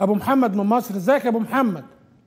ابو محمد من مصر ازيك يا ابو محمد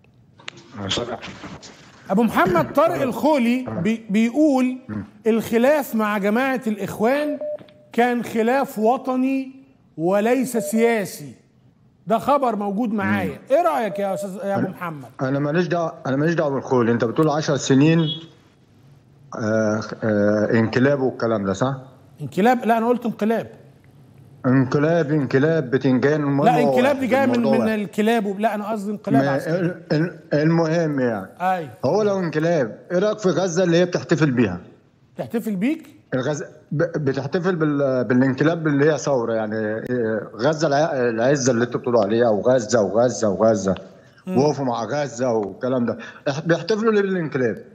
ابو محمد طارق الخولي بي بيقول الخلاف مع جماعه الاخوان كان خلاف وطني وليس سياسي ده خبر موجود معايا ايه رايك يا استاذ يا ابو محمد انا ماليش دعوه انا ماليش دعوه بالخول انت بتقول 10 سنين آه آه انقلاب والكلام ده صح؟ انقلاب لا انا قلت انقلاب انقلاب انقلاب بتنجان المهم لا هو انقلاب واحد، دي جايه من الموضوع من واحد. الكلاب وب- لا انا قصدي انقلاب ما- عسكري ال- ال- المهم يعني ايوه هو لو انقلاب ايه رايك في غزه اللي هي بتحتفل بيها؟ تحتفل بيك الغز... ب- بتحتفل بال... بالانقلاب اللي هي ثوره يعني إيه، غزه الع... العزه اللي انتوا بتقولوا عليها وغزه وغزه وغزه وقفوا مع غزه والكلام ده إح- بيحتفلوا ليه بالانقلاب؟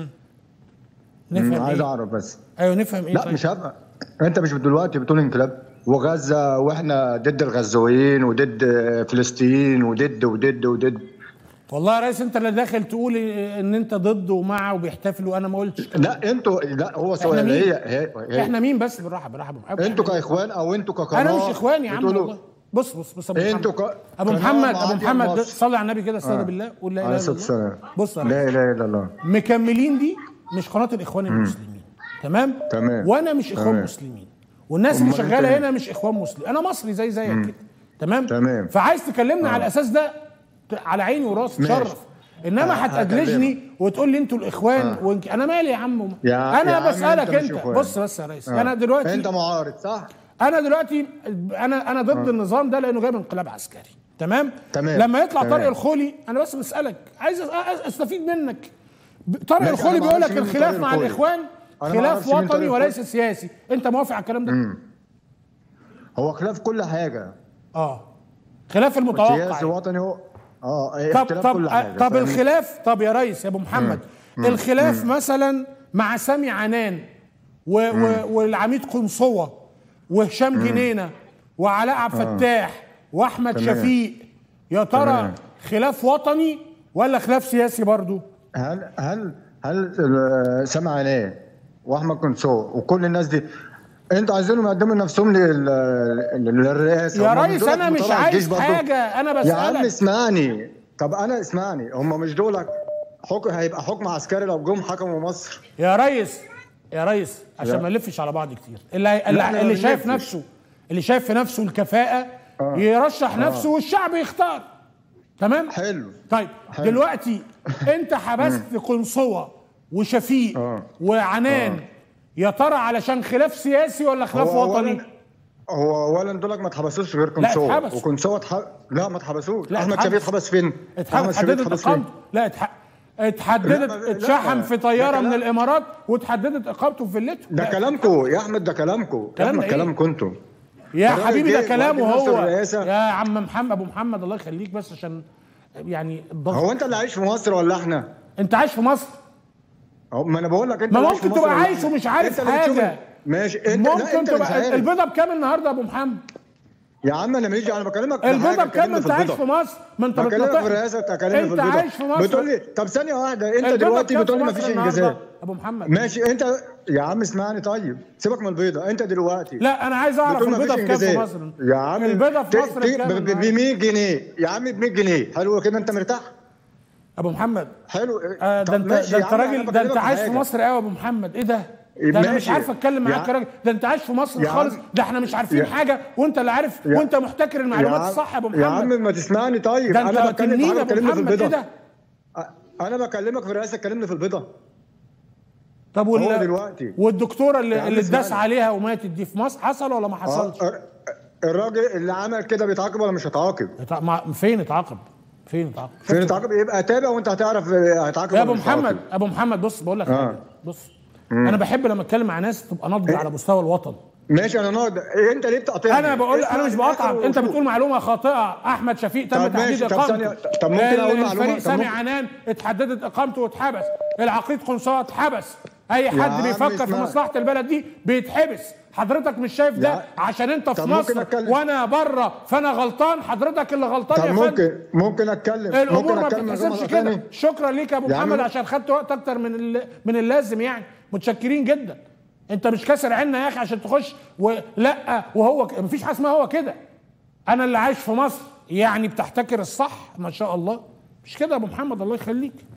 نفهم عايز ايه اعرف بس ايوه نفهم ايه لا طيب مش هبقى انت مش دلوقتي بتقول انقلاب وغزه واحنا ضد الغزاويين وضد فلسطين وضد وضد وضد والله يا ريس انت اللي داخل تقول ان انت ضد ومع وبيحتفلوا انا ما قلتش كده لا انتوا لا هو سؤال مين؟ هي هي, هي احنا مين بس بالراحه بالراحه أبو محمد. انتوا كاخوان او انتوا كقناه انا مش اخوان يا عم بتقولوا- والله بص بص بص ابو انتوا محمد ك- ابو قناة محمد ابو معادية محمد لمصر. صلي على النبي كده استهدى آه. بالله قول لا عليه اله الا الصلاه الله والسلام بص يا لا ريس اله الا الله مكملين دي مش قناه الاخوان المسلمين تمام تمام. وانا مش اخوان تمام. مسلمين والناس اللي أمال أنت شغاله مين؟ هنا مش اخوان مسلمين انا مصري زي زيك كده تمام تمام. فعايز تكلمنا على الاساس ده ت- على عيني وراسي ماشي. تشرف انما آه، هتأدلجني وتقول لي انتوا الاخوان وإنك انا مالي يا عم يا- يا انا عم بسالك أنت مش انت إخوان. بص بس يا ريس آه. انا دلوقتي انت معارض صح؟ انا دلوقتي انا انا ضد النظام ده لانه جاي من انقلاب عسكري تمام تمام. لما يطلع تمام. طارق الخولي انا بس بسالك عايز أ- أ- استفيد منك ب- طارق ماشي، الخولي أنا ما بيقول لك أعرفش مين الخلاف طارق مع الخولي. الاخوان أنا ما خلاف أعرفش مين طارق وطني الخولي. وليس سياسي انت موافق على الكلام ده هو خلاف كل حاجه اه خلاف المتوقع سياسي يعني. وطني هو اه طب اختلاف طب كل حاجه طب فاهمني؟ الخلاف طب يا ريس يا ابو محمد الخلاف مثلا مع سامي عنان و و والعميد قنصوه وهشام جنينه وعلاء عبد الفتاح واحمد تمام. شفيق يا ترى تمام. خلاف وطني ولا خلاف سياسي برضو هل هل هل آه، سامع عناه واحمد كنسو وكل الناس دي انتوا عايزينهم يقدموا نفسهم لل... للرئاسه يا هم مش ريس دولت انا مش مطلع عايز الجيش برضو؟ حاجه انا يا عم بسالك اسمعني طب انا اسمعني هم مش دولت حكم هيبقى حكم عسكري لو جم حكموا مصر يا ريس يا ريس عشان لا. ما نلفش على بعض كتير اللي لا، اللي, لا، اللي ما شايف نلفش. نفسه اللي شايف في نفسه الكفاءه يرشح نفسه والشعب يختار تمام حلو طيب حلو. دلوقتي انت حبست قنصوه وشفيق آه. وعنان يا ترى علشان خلاف سياسي ولا خلاف هو وطني؟ أولاً- هو اولا دولك ما اتحبسوش غير كنسوه اتحبسوا. وكنسوه اتح... لا ما اتحبسوش لا، احمد اتحبس. شفيق اتحبس فين؟ اتحدد احمد شفيق اتحددت اتحبس فين؟ اقامته لا اتح... اتحددت لا، ما- لا، اتشحن في طياره ده من كلام- الامارات واتحددت اقامته في فيلته ده لا، كلامكم يا احمد ده كلامكم يا كلامنا احمد إيه؟ كلامكم انتوا يا الراجل حبيبي ده جه كلامه وقدم نفسه هو للرئاسة. يا عم محمد ابو محمد الله يخليك بس عشان يعني الضغط هو انت اللي عايش في مصر ولا احنا؟ انت عايش في مصر هو ما انا بقول لك انت ما اللي عايش ممكن في مصر تبقى ولا عايش إحنا؟ ومش عارف انت اللي بتشوف- حاجة. ماشي انت لا ممكن انت اللي مش تبقى عارف البيضه بكام النهارده يا ابو محمد يا عم انا ماليش انا بكلمك في البيضه حاجة، بكام كلمني انت عايش البيضة. في مصر ما انت بكلمك بتنطق في الرئاسه تكلمني في انت البيضة عايش في مصر بتقول لي طب ثانيه واحده انت البيضة دلوقتي بكام بتقول لي في مفيش مصر النهاردة؟ انجازات ابو محمد ماشي انت يا عم اسمعني طيب سيبك من البيضه انت دلوقتي لا انا عايز اعرف بتقول البيضه مفيش بكام في إنجازات. مصر يا عم البيضه في ت- مصر ت- بكام ب- ب النهاردة؟ 100 جنيه يا عم ب 100 جنيه حلو كده انت مرتاح ابو محمد حلو آه طب ده انت ماشي ده يا انت عم، راجل أنا ده انت بكلمك عايش في حاجة. مصر قوي يا ابو محمد ايه ده؟ ده انا مش ماشي. عارف اتكلم معاك يا- كراجل ده انت عايش في مصر يا خالص عم. ده احنا مش عارفين يا- حاجه وانت اللي عارف يا- وانت محتكر المعلومات عم- الصح يا ابو يا عم محمد ما تسمعني طيب ده انت انا بتكلم تنين يا تعالى ابو كلمني في محمد ايه البيضه ده؟ انا بكلمك في الرئاسه كلمني في البيضه طب هو وال... دلوقتي. والدكتوره يا اللي, عم اللي اتداس اسمعني. عليها وماتت دي في مصر حصل ولا ما حصلش؟ آه، الراجل اللي عمل كده بيتعاقب ولا مش هيتعاقب؟ اتع- ما- فين اتعاقب؟ فين اتعاقب؟ فين يتعاقب يبقى تابع وانت هتعرف هيتعاقب يا ولا ابو مش هيتعاقب. محمد ابو محمد بص بقول لك آه. حاجه بص انا بحب لما اتكلم مع ناس تبقى ناضجه على مستوى الوطن ماشي انا ناقد إيه انت ليه بتقاطعني؟ انا بقول انا مش اسمع بقطعك الآخر انت وشوف. بتقول معلومه خاطئه احمد شفيق تم طب تحديد ماشي، طب اقامته ثانية- طب ممكن أقول ال- معلومة؟ الفريق طب سامي ممكن- عنان اتحددت اقامته واتحبس العقيد قنصوه اتحبس اي عم حد بيفكر في اسمع. مصلحه البلد دي بيتحبس حضرتك مش شايف ده يا- عشان انت في طب ممكن مصر أتكلم؟ وانا بره فانا غلطان حضرتك اللي غلطان طب يا فندم ممكن ممكن اتكلم الامور ممكن ما اتكلم من غير ما بتتحسبش كده تقاطعني؟ شكرا ليك يا ابو يا عم- محمد عشان خدت وقت اكتر من ال- من اللازم يعني متشكرين جدا انت مش كاسر عنا يا اخي عشان تخش ولا وهو ك... مفيش حاجه اسمها هو كده انا اللي عايش في مصر يعني بتحتكر الصح ما شاء الله مش كده يا ابو محمد الله يخليك